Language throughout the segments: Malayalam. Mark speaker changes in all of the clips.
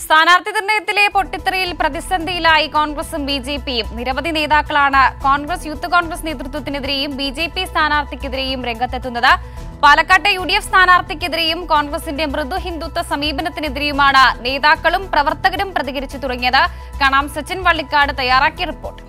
Speaker 1: സ്ഥാനാർത്ഥി നിർണയത്തിലെ പൊട്ടിത്തെറിയിൽ പ്രതിസന്ധിയിലായി കോൺഗ്രസും ബി ജെ പിയും നിരവധി നേതാക്കളാണ് കോൺഗ്രസ് യൂത്ത് കോൺഗ്രസ് നേതൃത്വത്തിനെതിരെയും ബി ജെ പി സ്ഥാനാർത്ഥിക്കെതിരെയും രംഗത്തെത്തുന്നത് പാലക്കാട്ടെ യു ഡി എഫ് സ്ഥാനാർത്ഥിക്കെതിരെയും കോൺഗ്രസിന്റെ മൃദു ഹിന്ദുത്വ സമീപനത്തിനെതിരെയുമാണ് നേതാക്കളും പ്രവർത്തകരും പ്രതികരിച്ചു തുടങ്ങിയത് കാണാം സച്ചിൻ വള്ളിക്കാട് തയ്യാറാക്കിയ റിപ്പോർട്ട്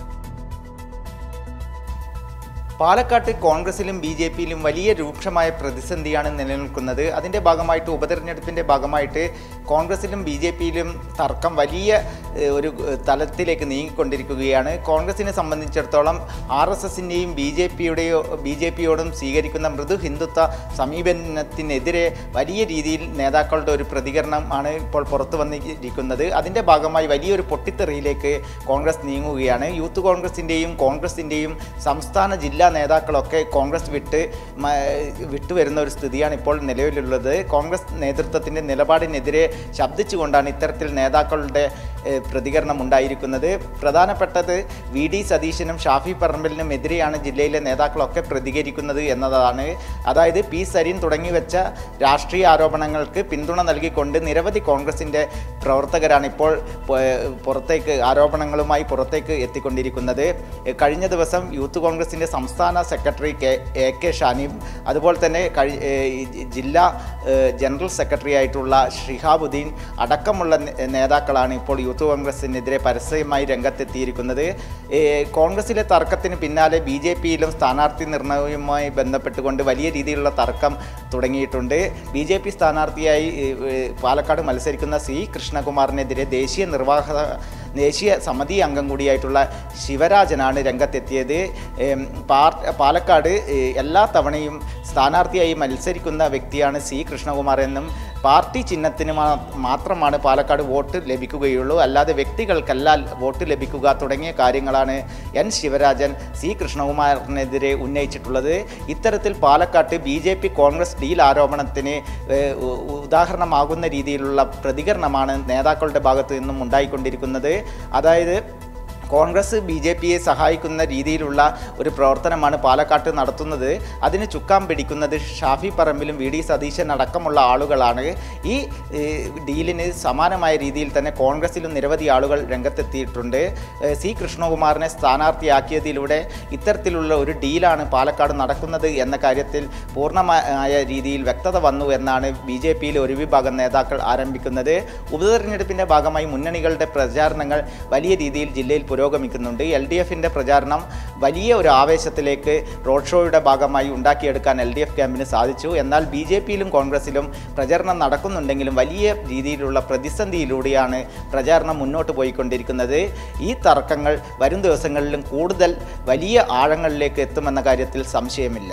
Speaker 2: പാലക്കാട്ട് കോൺഗ്രസിലും ബി ജെ പിയിലും വലിയ രൂക്ഷമായ പ്രതിസന്ധിയാണ് നിലനിൽക്കുന്നത് അതിൻ്റെ ഭാഗമായിട്ട് ഉപതെരഞ്ഞെടുപ്പിൻ്റെ ഭാഗമായിട്ട് കോൺഗ്രസിലും ബി ജെ പിയിലും തർക്കം വലിയ ഏഹ്, ഒരു ഏഹ്, തലത്തിലേക്ക് നീങ്ങിക്കൊണ്ടിരിക്കുകയാണ് കോൺഗ്രസിനെ സംബന്ധിച്ചിടത്തോളം ആർ എസ് എസിൻ്റെയും ബി ജെ പിയുടെയോ ബി ജെ പിയോടും സ്വീകരിക്കുന്ന മൃദു ഹിന്ദുത്വ സമീപനത്തിനെതിരെ വലിയ രീതിയിൽ നേതാക്കളുടെ ഒരു പ്രതികരണമാണ് ഇപ്പോൾ പുറത്തു വന്നിരിക്കുന്നത് അതിൻ്റെ ഭാഗമായി വലിയൊരു പൊട്ടിത്തെറിയിലേക്ക് കോൺഗ്രസ് നീങ്ങുകയാണ് യൂത്ത് കോൺഗ്രസിൻ്റെയും കോൺഗ്രസിൻ്റെയും സംസ്ഥാന ജില്ലാ നേതാക്കളൊക്കെ കോൺഗ്രസ് വിട്ട് മ- വിട്ടുവരുന്ന ഒരു സ്ഥിതിയാണ് ഇപ്പോൾ നിലവിലുള്ളത് കോൺഗ്രസ് നേതൃത്വത്തിൻ്റെ നിലപാടിനെതിരെ ശബ്ദിച്ചുകൊണ്ടാണ് ഇത്തരത്തിൽ നേതാക്കളുടെ ഏഹ്, പ്രതികരണം ഉണ്ടായിരിക്കുന്നത് പ്രധാനപ്പെട്ടത് വി ഡി സതീശനും ഷാഫി പറമ്പലിനും എതിരെയാണ് ജില്ലയിലെ നേതാക്കളൊക്കെ പ്രതികരിക്കുന്നത് എന്നതാണ് അതായത് പി സരീൻ തുടങ്ങി വെച്ച രാഷ്ട്രീയ ആരോപണങ്ങൾക്ക് പിന്തുണ നൽകിക്കൊണ്ട് നിരവധി കോൺഗ്രസിൻ്റെ പ്രവർത്തകരാണ് ഇപ്പോൾ പ- പുറത്തേക്ക് ആരോപണങ്ങളുമായി പുറത്തേക്ക് എത്തിക്കൊണ്ടിരിക്കുന്നത് എ, കഴിഞ്ഞ ദിവസം യൂത്ത് കോൺഗ്രസിൻ്റെ സംസ്ഥാന secretary K A K Shanim അതുപോലെ തന്നെ കഴി ഏ, ഈ ജി- ജില്ലാ ഏ, ജനറൽ സെക്രട്ടറി ആയിട്ടുള്ള ഷിഹാബുദ്ദീൻ അടക്കമുള്ള നേ- നേതാക്കളാണ് ഇപ്പോൾ യൂത്ത് കോൺഗ്രസിനെതിരെ പരസ്യമായി രംഗത്തെത്തിയിരിക്കുന്നത് ഏ, കോൺഗ്രസിലെ തർക്കത്തിന് പിന്നാലെ ബി ജെ പിയിലും സ്ഥാനാർത്ഥി നിർണയവുമായി ബന്ധപ്പെട്ടുകൊണ്ട് വലിയ രീതിയിലുള്ള തർക്കം തുടങ്ങിയിട്ടുണ്ട് ബി ജെ പി സ്ഥാനാർത്ഥിയായി ഏ, ഏ, പാലക്കാട് മത്സരിക്കുന്ന സി കൃഷ്ണകുമാറിനെതിരെ ദേശീയ നിർവാഹക ദേശീയ സമിതി അംഗം കൂടിയായിട്ടുള്ള ശിവരാജനാണ് രംഗത്തെത്തിയത് ഏം, പാർ- പാലക്കാട് ഏ, എല്ലാ തവണയും സ്ഥാനാർത്ഥിയായി മത്സരിക്കുന്ന വ്യക്തിയാണ് സി കൃഷ്ണകുമാർ എന്നും പാർട്ടി ചിഹ്നത്തിന് മാ- മാത്രമാണ് പാലക്കാട് വോട്ട് ലഭിക്കുകയുള്ളൂ അല്ലാതെ വ്യക്തികൾക്കല്ല വോട്ട് ലഭിക്കുക തുടങ്ങിയ കാര്യങ്ങളാണ് എൻ ശിവരാജൻ സി കൃഷ്ണകുമാറിനെതിരെ ഉന്നയിച്ചിട്ടുള്ളത് ഇത്തരത്തിൽ പാലക്കാട്ട് B J P Congress deal ആരോപണത്തിന് ഏഹ്, ഉ- ഉദാഹരണമാകുന്ന രീതിയിലുള്ള പ്രതികരണമാണ് നേതാക്കളുടെ ഭാഗത്തു നിന്നും ഉണ്ടായിക്കൊണ്ടിരിക്കുന്നത് അതായത് കോൺഗ്രസ് ബി ജെ പിയെ സഹായിക്കുന്ന രീതിയിലുള്ള ഒരു പ്രവർത്തനമാണ് പാലക്കാട്ട് നടത്തുന്നത് അതിന് ചുക്കാൻ പിടിക്കുന്നത് ഷാഫി പറമ്പിലും വി ഡി സതീശൻ അടക്കമുള്ള ആളുകളാണ് ഈ ഏഹ്, ഡീലിന് സമാനമായ രീതിയിൽ തന്നെ കോൺഗ്രസിലും നിരവധി ആളുകൾ രംഗത്തെത്തിയിട്ടുണ്ട് ഏഹ്, സി കൃഷ്ണകുമാറിനെ സ്ഥാനാർത്ഥിയാക്കിയതിലൂടെ ഇത്തരത്തിലുള്ള ഒരു ഡീലാണ് പാലക്കാട് നടക്കുന്നത് എന്ന കാര്യത്തിൽ പൂർണ്ണമായ രീതിയിൽ വ്യക്തത വന്നു എന്നാണ് ബി ജെ പിയിലെ ഒരു വിഭാഗം നേതാക്കൾ ആരംഭിക്കുന്നത് ഉപതെരഞ്ഞെടുപ്പിൻ്റെ ഭാഗമായി മുന്നണികളുടെ പ്രചാരണങ്ങൾ വലിയ രീതിയിൽ ജില്ലയിൽ പുരോഗമിക്കുന്നുണ്ട് എൽ ഡി എഫിൻ്റെ പ്രചാരണം വലിയ ഒരു ആവേശത്തിലേക്ക് റോഡ് ഷോയുടെ ഭാഗമായി ഉണ്ടാക്കിയെടുക്കാൻ എൽ ഡി എഫ് ക്യാമ്പിന് സാധിച്ചു എന്നാൽ ബി ജെ പിയിലും കോൺഗ്രസിലും പ്രചാരണം നടക്കുന്നുണ്ടെങ്കിലും വലിയ രീതിയിലുള്ള പ്രതിസന്ധിയിലൂടെയാണ് പ്രചാരണം മുന്നോട്ട് പോയിക്കൊണ്ടിരിക്കുന്നത് ഈ തർക്കങ്ങൾ വരും ദിവസങ്ങളിലും കൂടുതൽ വലിയ ആഴങ്ങളിലേക്ക് എത്തുമെന്ന കാര്യത്തിൽ സംശയമില്ല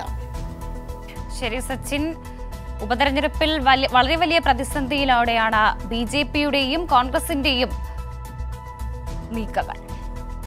Speaker 1: ശരി സച്ചിൻ ഉപതെരഞ്ഞെടുപ്പിൽ വലിയ വളരെ വലിയ പ്രതിസന്ധിയിലൂടെയാണ് ബി ജെ പിയുടെയും കോൺഗ്രസിന്റെയും നീക്കങ്ങൾ